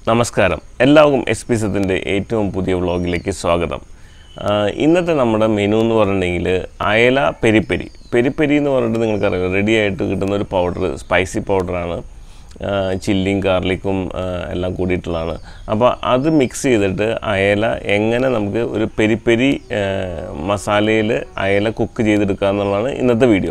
നമസ്കാരം എല്ലാവർക്കും S P സത്തിൻ്റെ ഏറ്റവും പുതിയ വ്ളോഗിലേക്ക് സ്വാഗതം ആ, ഇന്നത്തെ നമ്മുടെ മെനു എന്ന് പറഞ്ഞിട്ടുണ്ടെങ്കിൽ അയല പെരിപ്പെരി പെരിപ്പെരി എന്ന് പറഞ്ഞിട്ട് നിങ്ങൾക്കറിയാം റെഡി ആയിട്ട് കിട്ടുന്ന ഒരു പൗഡർ സ്പൈസി പൗഡറാണ് ചില്ലിയും ഗാർലിക്കും ആ, എല്ലാം കൂടിയിട്ടുള്ളതാണ് അപ്പോൾ അത് മിക്സ് ചെയ്തിട്ട് അയല എങ്ങനെ നമുക്ക് ഒരു പെരിപ്പെരി മസാലയിൽ അയല കുക്ക് ചെയ്തെടുക്കുക എന്നുള്ളതാണ് ഇന്നത്തെ വീഡിയോ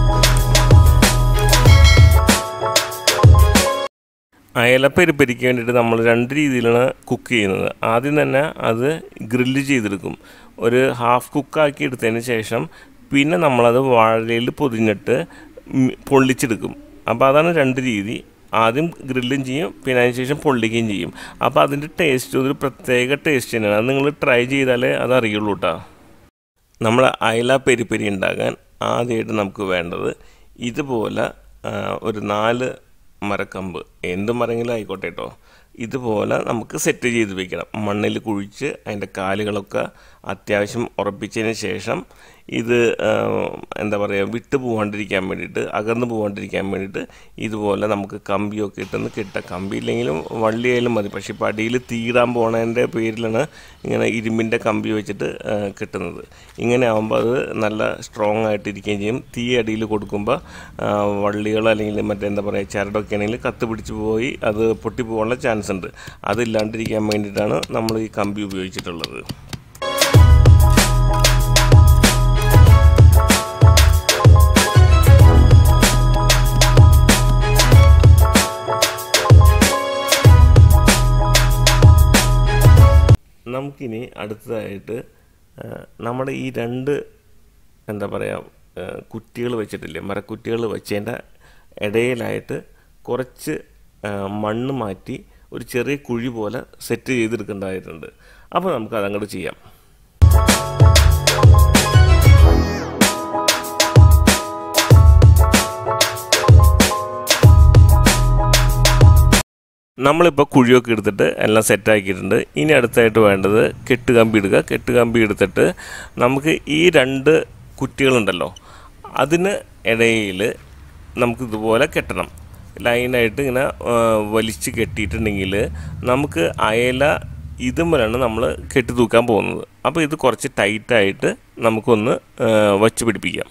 അയലപ്പെരിപ്പരിക്ക് വേണ്ടിയിട്ട് നമ്മൾ രണ്ട് രീതിയിലാണ് കുക്ക് ചെയ്യുന്നത് ആദ്യം തന്നെ അത് ഗ്രില്ല് ചെയ്തെടുക്കും ഒരു ഹാഫ് കുക്കാക്കി എടുത്തതിന് ശേഷം പിന്നെ നമ്മളത് വാഴയിൽ പൊതിഞ്ഞിട്ട് ഉം പൊള്ളിച്ചെടുക്കും അപ്പോൾ അതാണ് രണ്ട് രീതി ആദ്യം ഗ്രില്ലും ചെയ്യും പിന്നെ അതിന് ശേഷം പൊള്ളിക്കുകയും ചെയ്യും അപ്പോൾ അതിൻ്റെ ടേസ്റ്റ് ഒരു പ്രത്യേക ടേസ്റ്റ് തന്നെയാണ് അത് നിങ്ങൾ ട്രൈ ചെയ്താലേ അത് അറിയുള്ളൂ കേട്ടോ നമ്മൾ അയല പെരിപ്പെരി ഉണ്ടാക്കാൻ ആദ്യമായിട്ട് നമുക്ക് വേണ്ടത് ഇതുപോലെ ആ, ഒരു നാല് മരക്കമ്പ് എന്ത് മരങ്ങളും ആയിക്കോട്ടെ കേട്ടോ ഇതുപോലെ നമുക്ക് സെറ്റ് ചെയ്ത് വെക്കണം മണ്ണിൽ കുഴിച്ച് അതിൻ്റെ കാലുകളൊക്കെ അത്യാവശ്യം ഉറപ്പിച്ചതിന് ശേഷം ഇത് ആ, എന്താ പറയുക വിട്ടു പോകാണ്ടിരിക്കാൻ വേണ്ടിയിട്ട് അകന്ന് പോകാണ്ടിരിക്കാൻ വേണ്ടിയിട്ട് ഇതുപോലെ നമുക്ക് കമ്പിയൊക്കെ ഇട്ടൊന്ന് കിട്ടാം കമ്പി ഇല്ലെങ്കിലും വള്ളിയായാലും മതി പക്ഷേ ഇപ്പോൾ അടിയിൽ തീരാൻ പോണതിൻ്റെ പേരിലാണ് ഇങ്ങനെ ഇരുമ്പിൻ്റെ കമ്പി വെച്ചിട്ട് ആ, കിട്ടുന്നത് ഇങ്ങനെ ആകുമ്പോൾ അത് നല്ല സ്ട്രോങ് ആയിട്ട് ഇരിക്കുകയും ചെയ്യും തീ അടിയിൽ കൊടുക്കുമ്പോൾ ആ, വള്ളികൾ അല്ലെങ്കിൽ മറ്റേ എന്താ പറയുക ചരടൊക്കെ ആണെങ്കിൽ കത്ത് പിടിച്ച് പോയി അത് പൊട്ടിപ്പോകാനുള്ള ചാൻസ് ഉണ്ട് അതില്ലാണ്ടിരിക്കാൻ വേണ്ടിയിട്ടാണ് നമ്മൾ ഈ കമ്പി ഉപയോഗിച്ചിട്ടുള്ളത് നമുക്കിനി അടുത്തതായിട്ട് ആ, നമ്മുടെ ഈ രണ്ട് എന്താ പറയുക കുറ്റികൾ വെച്ചിട്ടില്ലേ മരക്കുറ്റികൾ വെച്ചതിൻ്റെ ഇടയിലായിട്ട് കുറച്ച് ആ, മണ്ണ് മാറ്റി ഒരു ചെറിയ കുഴി പോലെ സെറ്റ് ചെയ്തെടുക്കേണ്ടതായിട്ടുണ്ട് അപ്പോൾ നമുക്ക് അതങ്ങോട്ട് ചെയ്യാം നമ്മളിപ്പോൾ കുഴിയൊക്കെ എടുത്തിട്ട് എല്ലാം സെറ്റാക്കിയിട്ടുണ്ട് ഇനി അടുത്തായിട്ട് വേണ്ടത് കെട്ടുകമ്പി എടുക്കുക കെട്ടുകമ്പി എടുത്തിട്ട് നമുക്ക് ഈ രണ്ട് കുറ്റികളുണ്ടല്ലോ അതിന് ഇടയിൽ നമുക്ക് ഇതുപോലെ കെട്ടണം ലൈനായിട്ട് ഇങ്ങനെ ആ, വലിച്ച് കെട്ടിയിട്ടുണ്ടെങ്കിൽ നമുക്ക് അയല ഇതുമ്പോഴാണ് നമ്മൾ കെട്ടി തൂക്കാൻ പോകുന്നത് അപ്പോൾ ഇത് കുറച്ച് ടൈറ്റായിട്ട് നമുക്കൊന്ന് ആ, വച്ച് പിടിപ്പിക്കാം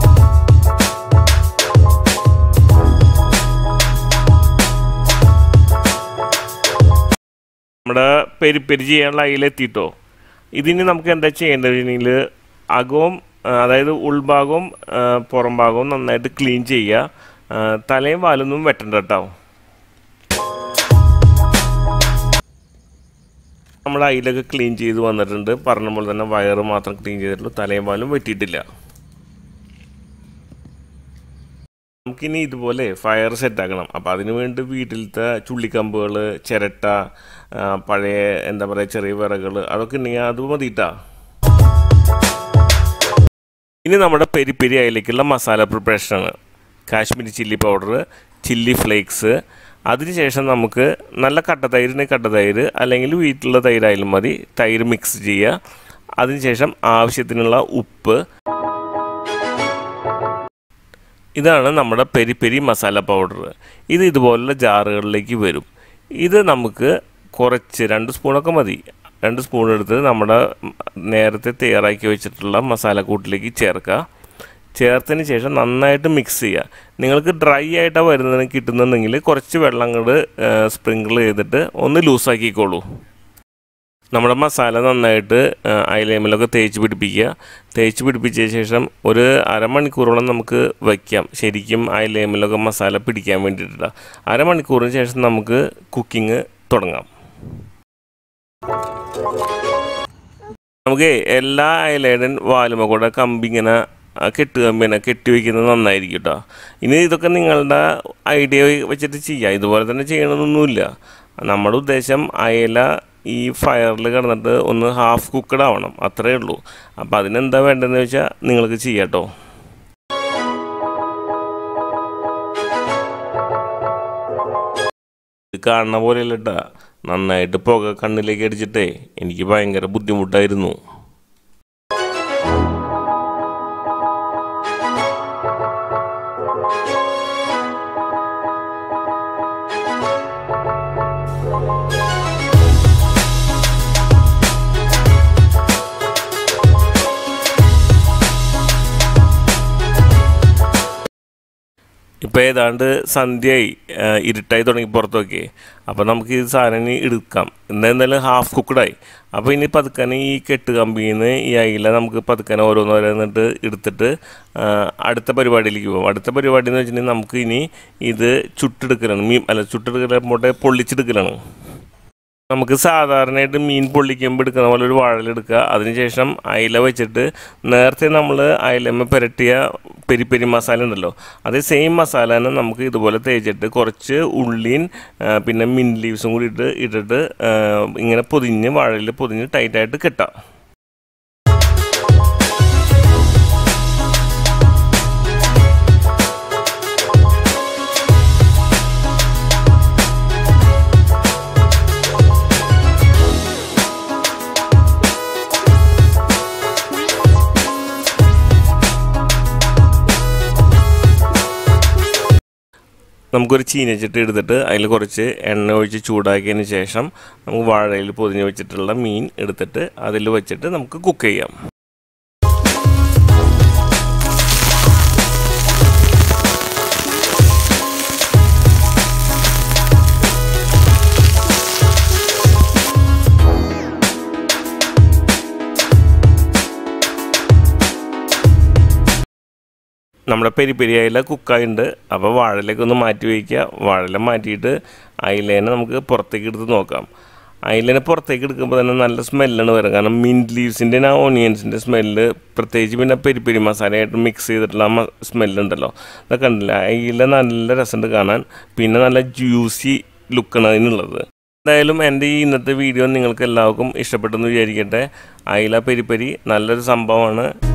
നമ്മുടെ പെരി പെരി ചെയ്യാനുള്ള അയിലെത്തിയിട്ടോ ഇതിന് നമുക്ക് എന്താ ചെയ്യേണ്ടതെങ്കിൽ അകവും ആ, അതായത് ഉൾഭാഗവും ആ, പുറം ഭാഗവും നന്നായിട്ട് ക്ലീൻ ചെയ്യുക ആ, തലയും വാലൊന്നും വെട്ടണ്ട കേട്ടോ നമ്മുടെ അയിലൊക്കെ ക്ലീൻ ചെയ്ത് വന്നിട്ടുണ്ട് പറഞ്ഞ പോലെ തന്നെ വയറ് മാത്രം ക്ലീൻ ചെയ്തിട്ടുള്ളൂ തലയും വാലും വെട്ടിയിട്ടില്ല നമുക്കിനി ഇതുപോലെ ഫയർ സെറ്റ് ആക്കണം അപ്പോൾ അതിന് വേണ്ടി വീട്ടിലത്തെ ചുള്ളിക്കമ്പുകൾ ചിരട്ട ആ, പഴയ എന്താ പറയുക ചെറിയ വിറകൾ അതൊക്കെ ഉണ്ടെങ്കിൽ അത് മതിയിട്ടാ ഇനി നമ്മുടെ പെരി പെരി അയിലേക്കുള്ള മസാല പ്രിപ്പറേഷനാണ് Kashmiri chilli powder chilli flakes അതിനുശേഷം നമുക്ക് നല്ല കട്ട തൈരിന് കട്ട തൈര് അല്ലെങ്കിൽ വീട്ടിലുള്ള തൈരായാലും മതി തൈര് മിക്സ് ചെയ്യുക അതിനുശേഷം ആവശ്യത്തിനുള്ള ഉപ്പ് ഇതാണ് നമ്മുടെ പെരി പെരി മസാല പൗഡർ ഇത് ഇതുപോലുള്ള ജാറുകളിലേക്ക് വരും ഇത് നമുക്ക് കുറച്ച് രണ്ട് സ്പൂണൊക്കെ മതി രണ്ട് സ്പൂൺ എടുത്ത് നമ്മുടെ നേരത്തെ തയ്യാറാക്കി വെച്ചിട്ടുള്ള മസാലക്കൂട്ടിലേക്ക് ചേർക്കുക ചേർത്തതിന് ശേഷം നന്നായിട്ട് മിക്സ് ചെയ്യുക നിങ്ങൾക്ക് ഡ്രൈ ആയിട്ടാണ് വരുന്നതിന് കിട്ടുന്നുണ്ടെങ്കിൽ കുറച്ച് വെള്ളം കൂടെ സ്പ്രിങ്കിൾ ചെയ്തിട്ട് ഒന്ന് ലൂസാക്കിക്കോളൂ നമ്മുടെ മസാല നന്നായിട്ട് അയിലേമിലൊക്കെ തേച്ച് പിടിപ്പിക്കുക തേച്ച് പിടിപ്പിച്ച ശേഷം ഒരു അരമണിക്കൂറോളം നമുക്ക് വയ്ക്കാം ശരിക്കും അയിലേമിലൊക്കെ മസാല പിടിക്കാൻ വേണ്ടിയിട്ടാണ് അരമണിക്കൂറിന് ശേഷം നമുക്ക് കുക്കിംഗ് തുടങ്ങാം നമുക്ക് എല്ലാ അയലേടൻ വാലുമ കൂടെ കമ്പി ഇങ്ങനെ ആ, കെട്ട് കമ്പിനെ കെട്ടി വയ്ക്കുന്നത് നന്നായിരിക്കും കേട്ടോ ഇനി ഇതൊക്കെ നിങ്ങളുടെ ഐഡിയ വെച്ചിട്ട് ചെയ്യാം ഇതുപോലെ തന്നെ ചെയ്യണമെന്നൊന്നുമില്ല നമ്മുടെ ഉദ്ദേശം അയല ഈ ഫയറിൽ കിടന്നിട്ട് ഒന്ന് ഹാഫ് കുക്കഡ് ആവണം അത്രേ ഉള്ളൂ അപ്പോൾ അതിനെന്താ വേണ്ടതെന്ന് വെച്ചാൽ നിങ്ങൾക്ക് ചെയ്യാം കേട്ടോ ഇത് കാണുന്ന പോലെയല്ല കേട്ടാ നന്നായിട്ട് പുക കണ്ണിലേക്ക് അടിച്ചിട്ടേ എനിക്ക് ഭയങ്കര ബുദ്ധിമുട്ടായിരുന്നു ഇപ്പോൾ ഏതാണ്ട് സന്ധ്യയായി ആ, ഇരുട്ടായി തുടങ്ങി പുറത്തൊക്കെ അപ്പോൾ നമുക്ക് ഈ സാധനം ഇനി എടുക്കാം എന്തായാലും ഹാഫ് കുക്കഡായി അപ്പോൾ ഇനി പതുക്കനെ ഈ കെട്ട് കമ്പിയിൽ നിന്ന് ഈ അയില നമുക്ക് പതുക്കനെ ഓരോന്നോരോന്നിട്ട് എടുത്തിട്ട് ആ, അടുത്ത പരിപാടിയിലേക്ക് പോകും അടുത്ത പരിപാടി എന്ന് വെച്ചിട്ടുണ്ടെങ്കിൽ നമുക്ക് ഇനി ഇത് ചുട്ടെടുക്കലാണ് മീൻ അല്ല ചുട്ടെടുക്കല പോട്ടെ പൊള്ളിച്ചെടുക്കലാണ് നമുക്ക് സാധാരണയായിട്ട് മീൻ പൊള്ളിക്കുമ്പോൾ എടുക്കുന്ന പോലെ ഒരു വാഴലെടുക്കുക അതിനുശേഷം അയില വെച്ചിട്ട് നേരത്തെ നമ്മൾ അയിലമ്മ പുരട്ടിയ പെരി പെരി മസാല ഉണ്ടല്ലോ അതേ സെയിം മസാല തന്നെ നമുക്ക് ഇതുപോലെ തേച്ചിട്ട് കുറച്ച് ഉള്ളിയും ആ, പിന്നെ മിൻ ലീവ്സും കൂടി ഇട്ട് ഇട്ടിട്ട് ആ, ഇങ്ങനെ പൊതിഞ്ഞ് വാഴയിൽ പൊതിഞ്ഞ് ടൈറ്റായിട്ട് കെട്ടാം നമുക്കൊരു ചീനച്ചട്ടി എടുത്തിട്ട് അതിൽ കുറച്ച് എണ്ണ ഒഴിച്ച് ചൂടാക്കിയതിന് ശേഷം നമുക്ക് വാഴയിൽ പൊതിഞ്ഞ് വെച്ചിട്ടുള്ള മീൻ എടുത്തിട്ട് അതിൽ വെച്ചിട്ട് നമുക്ക് കുക്ക് ചെയ്യാം നമ്മുടെ പെരി പെരി അയില കുക്കായിട്ടുണ്ട് അപ്പോൾ വാഴയിലേക്ക് ഒന്ന് മാറ്റി വയ്ക്കുക വാഴയില മാറ്റിയിട്ട് അയിലേനെ നമുക്ക് പുറത്തേക്ക് എടുത്ത് നോക്കാം അയിലേനെ പുറത്തേക്ക് എടുക്കുമ്പോൾ തന്നെ നല്ല സ്മെല്ലാണ് വരും കാരണം മിൻറ്റ് ലീവ്സിൻ്റെ ആ ഓണിയൻസിൻ്റെ സ്മെല്ല് പ്രത്യേകിച്ച് പിന്നെ പെരി പെരി മസാലയായിട്ട് മിക്സ് ചെയ്തിട്ടുള്ള ആ സ്മെല്ലുണ്ടല്ലോ അതൊക്കെ കണ്ടില്ല അയില നല്ല രസമുണ്ട് കാണാൻ പിന്നെ നല്ല ജ്യൂസി ലുക്കാണ് അതിനുള്ളത് എന്തായാലും എൻ്റെ ഈ ഇന്നത്തെ വീഡിയോ നിങ്ങൾക്ക് എല്ലാവർക്കും ഇഷ്ടപ്പെട്ടെന്ന് വിചാരിക്കട്ടെ അയില പെരി പെരി നല്ലൊരു സംഭവമാണ്